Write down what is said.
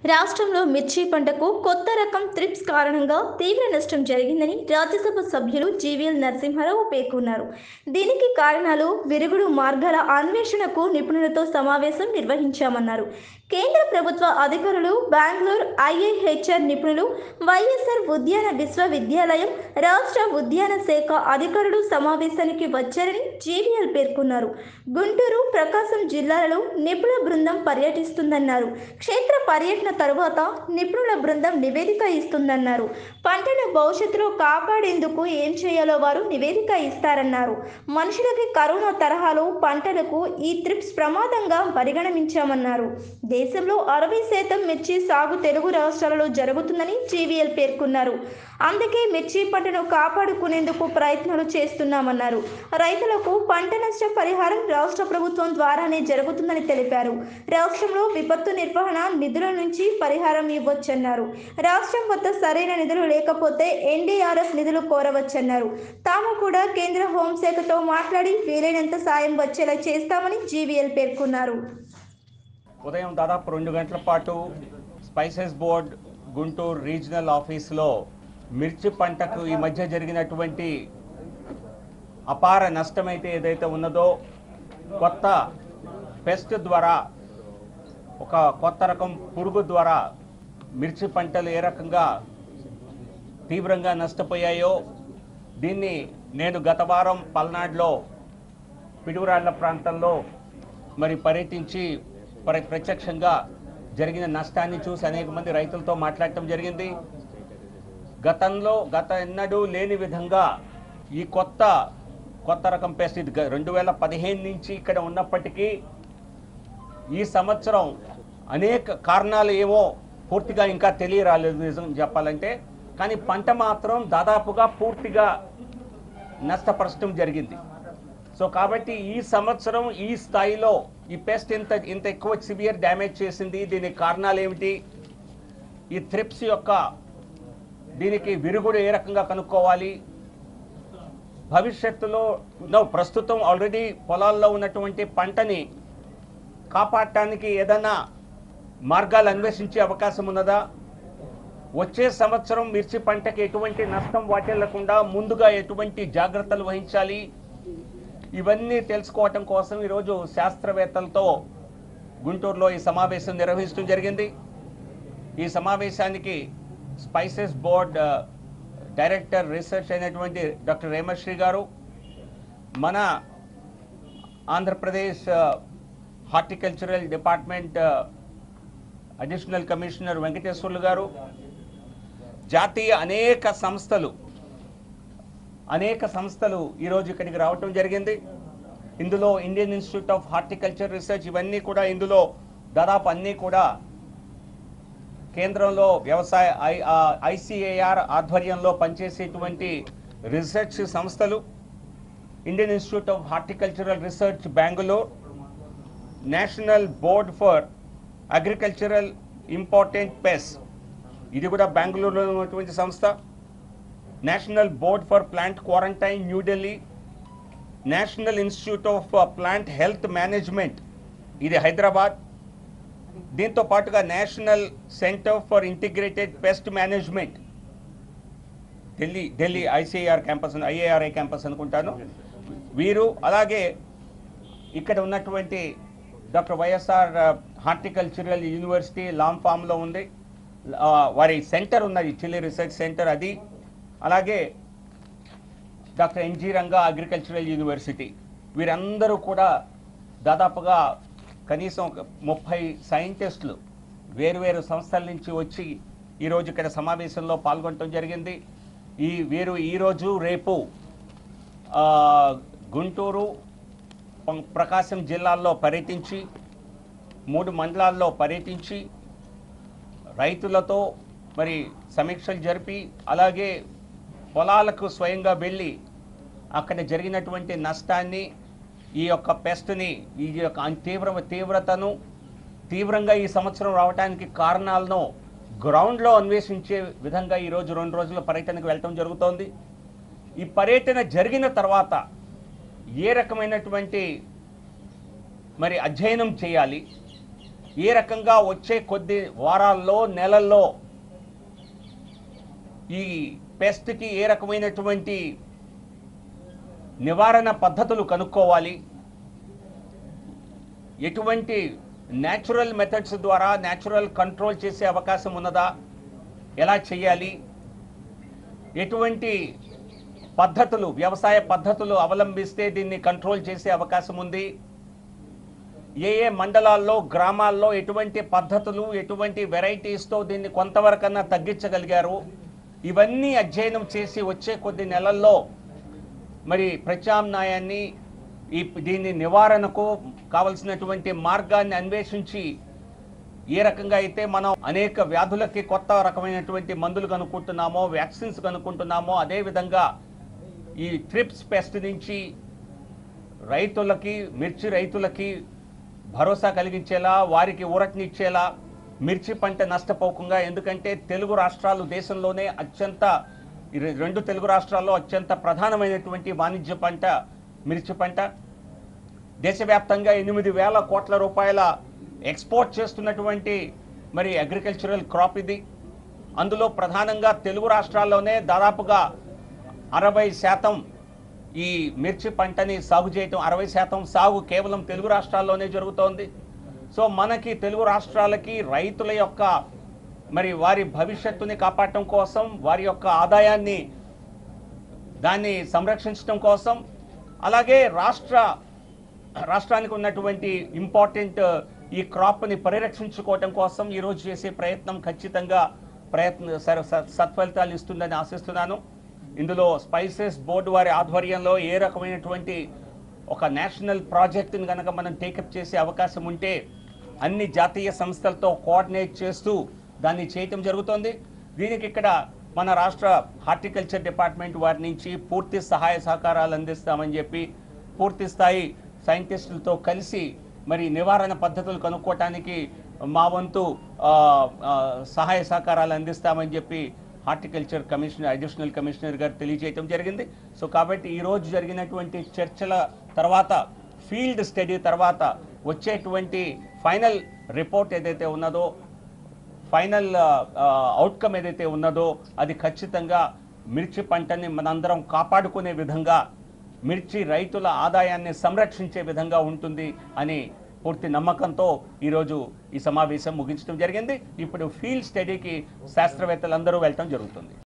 రాష్ట్రంలో మిర్చి పంటకు కొత్త రకం త్రిప్స్ కారణంగా తీవ్ర నష్టం జరిగిందని రాజ్యసభ సభ్యులు జీవీఎల్ నరసింహారావు పేర్కొన్నారు దీనికి కారణాలు విరుగుడు మార్గాల అన్వేషణకు నిపుణులతో సమావేశం నిర్వహించామన్నారు కేంద్ర ప్రభుత్వ అధికారులు బెంగళూరు ఐఐహెచ్ఆర్ నిపుణులు వైఎస్ఆర్ ఉద్యాన విశ్వవిద్యాలయం రాష్ట్ర ఉద్యాన శాఖ అధికారులు సమావేశానికి వచ్చారని జీవీఎల్ పేర్కొన్నారు గుంటూరు ప్రకాశం జిల్లాలలో నిపుణుల బృందం పర్యటిస్తుందన్నారు క్షేత్ర పర్యటన తరువాత నిపుణుల బృందం నివేదిక ఇస్తుందన్నారు పంటను భవిష్యత్తులో కాపాడేందుకు ఏం చేయాలో వారు నివేదిక ఇస్తారన్నారు మనుషులకి కరోనా తరహాలో పంటలకు ఈ త్రిప్స్ ప్రమాదంగా పరిగణించామన్నారు దేశంలో అరవై శాతం మిర్చి సాగు తెలుగు రాష్ట్రాలలో జరుగుతుందని జీవీఎల్ పేర్కొన్నారు అందుకే మిర్చి పంటను కాపాడుకునేందుకు ప్రయత్నాలు చేస్తున్నామన్నారు రైతులకు పంట నష్ట పరిహారం రాష్ట్ర ప్రభుత్వం ద్వారానే జరుగుతుందని తెలిపారు రాష్ట్రంలో విపత్తు నిర్వహణ నిధుల నుంచి పరిహారం ఇవ్వొచ్చన్నారు రాష్ట్రం వద్ద సరైన నిధులు లేకపోతే ఎన్డీఆర్ఎఫ్ నిధులు కోరవచ్చన్నారు తాము కూడా కేంద్ర హోంశాఖతో మాట్లాడి వీలైనంత సాయం వచ్చేలా చేస్తామని జీవీఎల్ పేర్కొన్నారు ఉదయం దాదాపు రెండు గంటల పాటు స్పైసెస్ బోర్డ్ గుంటూరు రీజనల్ ఆఫీస్లో మిర్చి పంటకు ఈ మధ్య జరిగినటువంటి అపార నష్టమైతే ఏదైతే ఉన్నదో కొత్త పెస్ట్ ద్వారా ఒక కొత్త రకం పురుగు ద్వారా మిర్చి పంటలు ఏ రకంగా తీవ్రంగా నష్టపోయాయో దీన్ని నేను గత వారం పల్నాడులో పిడుగురాళ్ల ప్రాంతంలో మరి పర్యటించి మరి ప్రత్యక్షంగా జరిగిన నష్టాన్ని చూసి అనేక మంది రైతులతో మాట్లాడటం జరిగింది గతంలో గత ఎన్నడూ లేని విధంగా ఈ కొత్త కొత్త రకం పెస్ట్ ఇది రెండు వేల పదిహేను నుంచి ఇక్కడ ఉన్నప్పటికీ ఈ సంవత్సరం అనేక కారణాలు ఏమో పూర్తిగా ఇంకా తెలియరాలేదు నిజం చెప్పాలంటే కానీ పంట మాత్రం దాదాపుగా పూర్తిగా నష్టపరచడం జరిగింది సో కాబట్టి ఈ సంవత్సరం ఈ స్థాయిలో ఈ పెస్ట్ ఇంత ఇంత ఎక్కువ సివియర్ డ్యామేజ్ చేసింది దీనికి కారణాలు ఏమిటి ఈ థ్రిప్స్ యొక్క దీనికి విరుగుడు ఏ రకంగా కనుక్కోవాలి భవిష్యత్తులో నో ప్రస్తుతం ఆల్రెడీ పొలాల్లో ఉన్నటువంటి పంటని కాపాడటానికి ఏదైనా మార్గాలు అన్వేషించే అవకాశం ఉన్నదా వచ్చే సంవత్సరం మిర్చి పంటకి ఎటువంటి నష్టం వాటిల్లకుండా ముందుగా ఎటువంటి జాగ్రత్తలు వహించాలి ఇవన్నీ తెలుసుకోవటం కోసం ఈరోజు శాస్త్రవేత్తలతో గుంటూరులో ఈ సమావేశం నిర్వహించడం జరిగింది ఈ సమావేశానికి స్పైసెస్ బోర్డ్ ఆ, డైరెక్టర్ రీసెర్చ్ అయినటువంటి డాక్టర్ రేమశ్రీ గారు మన ఆంధ్రప్రదేశ్ ఆ, హార్టికల్చరల్ డిపార్ట్మెంట్ ఆ, అడిషనల్ కమిషనర్ వెంకటేశ్వర్లు గారు జాతీయ అనేక సంస్థలు అనేక సంస్థలు ఈరోజు ఇక్కడికి రావటం జరిగింది ఇందులో Indian institute of horticulture research ఇవన్నీ కూడా ఇందులో దాదాపు అన్నీ కూడా కేంద్రంలో వ్యవసాయ ఐ ఐసిఏఆర్ ఆధ్వర్యంలో పనిచేసేటువంటి రీసెర్చ్ సంస్థలు Indian institute of horticultural research Bengaluru national board for agricultural important pests ఇది కూడా బెంగళూరులో ఉన్నటువంటి సంస్థ national board for plant quarantine New Delhi national institute of plant health management ఇది హైదరాబాద్ దీంతో పాటుగా national centre for integrated pest management Delhi Delhi ICR campus IARI campus అనుకుంటాను వీరు అలాగే ఇక్కడ ఉన్నటువంటి doctor YSR horticultural university long ఫామ్లో ఉంది ఆ, వారి సెంటర్ ఉన్నది చిల్లీ రీసెర్చ్ సెంటర్ అది అలాగే doctor NG Ranga agricultural university వీరందరూ కూడా దాదాపుగా కనీసం ఒక ముప్పై సైంటిస్టులు వేరువేరు సంస్థల నుంచి వచ్చి ఈరోజు ఇక్కడ సమావేశంలో పాల్గొనడం జరిగింది ఈ వీరు ఈరోజు రేపు ఆ, గుంటూరు పం- ప్రకాశం జిల్లాల్లో పర్యటించి మూడు మండలాల్లో పర్యటించి రైతులతో మరి సమీక్షలు జరిపి అలాగే పొలాలకు స్వయంగా వెళ్ళి అక్కడ జరిగినటువంటి నష్టాన్ని ఈ యొక్క పెస్ట్ని ఈ యొక్క అన్- తీవ్ర తీవ్రతను తీవ్రంగా ఈ సంవత్సరం రావడానికి కారణాలను గ్రౌండ్లో అన్వేషించే విధంగా ఈరోజు రెండు రోజుల పర్యటనకు వెళ్ళటం జరుగుతోంది ఈ పర్యటన జరిగిన తర్వాత ఏ రకమైనటువంటి మరి అధ్యయనం చేయాలి ఏ రకంగా వచ్చే కొద్ది వారాల్లో నెలల్లో ఈ పెస్ట్కి ఏ రకమైనటువంటి నివారణ పద్ధతులు కనుక్కోవాలి ఎటువంటి న్యాచురల్ మెథడ్స్ ద్వారా న్యాచురల్ కంట్రోల్ చేసే అవకాశం ఉన్నదా ఎలా చేయాలి ఎటువంటి పద్ధతులు వ్యవసాయ పద్ధతులు అవలంబిస్తే దీన్ని కంట్రోల్ చేసే అవకాశం ఉంది ఏ ఏ మండలాల్లో గ్రామాల్లో ఎటువంటి పద్ధతులు ఎటువంటి వెరైటీస్తో దీన్ని కొంతవరకన్నా తగ్గించగలిగారు ఇవన్నీ అధ్యయనం చేసి వచ్చే కొద్ది నెలల్లో మరి ప్రత్యామ్నాయాన్ని ఈ దీని నివారణకు కావలసినటువంటి మార్గాన్ని అన్వేషించి ఏ రకంగా అయితే మనం అనేక వ్యాధులకి కొత్త రకమైనటువంటి మందులు కనుక్కుంటున్నామో వ్యాక్సిన్స్ కనుక్కుంటున్నామో అదేవిధంగా ఈ ట్రిప్స్ పెస్ట్ నుంచి రైతులకి మిర్చి రైతులకి భరోసా కలిగించేలా వారికి ఊరటనిచ్చేలా మిర్చి పంట నష్టపోకుండా ఎందుకంటే తెలుగు రాష్ట్రాలు దేశంలోనే అత్యంత ఈ రె- రెండు తెలుగు రాష్ట్రాల్లో అత్యంత ప్రధానమైనటువంటి వాణిజ్య పంట మిర్చి పంట దేశవ్యాప్తంగా ఎనిమిది వేల కోట్ల రూపాయల ఎక్స్పోర్ట్ చేస్తున్నటువంటి మరి అగ్రికల్చరల్ క్రాప్ ఇది అందులో ప్రధానంగా తెలుగు రాష్ట్రాల్లోనే దాదాపుగా అరవై శాతం ఈ మిర్చి పంటని సాగు చేయటం అరవై శాతం సాగు కేవలం తెలుగు రాష్ట్రాల్లోనే జరుగుతోంది సో మనకి తెలుగు రాష్ట్రాలకి రైతుల యొక్క మరి వారి భవిష్యత్తుని కాపాడటం కోసం వారి యొక్క ఆదాయాన్ని దాన్ని సంరక్షించడం కోసం అలాగే రాష్ట్ర రాష్ట్రానికి ఉన్నటువంటి ఇంపార్టెంట్ ఈ క్రాప్ని పరిరక్షించుకోవటం కోసం ఈరోజు చేసే ప్రయత్నం ఖచ్చితంగా ప్రయత్న స- స- సత్ఫలితాలు ఇస్తుందని ఆశిస్తున్నాను ఇందులో స్పైసెస్ బోర్డు వారి ఆధ్వర్యంలో ఏ రకమైనటువంటి ఒక నేషనల్ ప్రాజెక్టుని కనుక మనం టేకప్ చేసే అవకాశం ఉంటే అన్ని జాతీయ సంస్థలతో కోఆర్డినేట్ చేస్తూ దాన్ని చేయటం జరుగుతోంది దీనికి ఇక్కడ మన రాష్ట్ర హార్టికల్చర్ డిపార్ట్మెంట్ వారి నుంచి పూర్తి సహాయ సహకారాలు అందిస్తామని చెప్పి పూర్తి స్థాయి సైంటిస్టులతో కలిసి మరి నివారణ పద్ధతులు కనుక్కోవటానికి మా వంతు ఆ, ఆ, సహాయ సహకారాలు అందిస్తామని చెప్పి హార్టికల్చర్ కమిషనర్ అడిషనల్ కమిషనర్ గారు తెలియజేయటం జరిగింది సో కాబట్టి ఈరోజు జరిగినటువంటి చర్చల తర్వాత ఫీల్డ్ స్టడీ తర్వాత వచ్చేటువంటి ఫైనల్ రిపోర్ట్ ఏదైతే ఉన్నదో ఫైనల్ అవుట్కమ్ ఏదైతే ఉన్నదో అది ఖచ్చితంగా మిర్చి పంటని మనందరం కాపాడుకునే విధంగా మిర్చి రైతుల ఆదాయాన్ని సంరక్షించే విధంగా ఉంటుంది అని పూర్తి నమ్మకంతో ఈరోజు ఈ సమావేశం ముగించడం జరిగింది ఇప్పుడు ఫీల్డ్ స్టడీకి శాస్త్రవేత్తలందరూ వెళ్ళటం జరుగుతుంది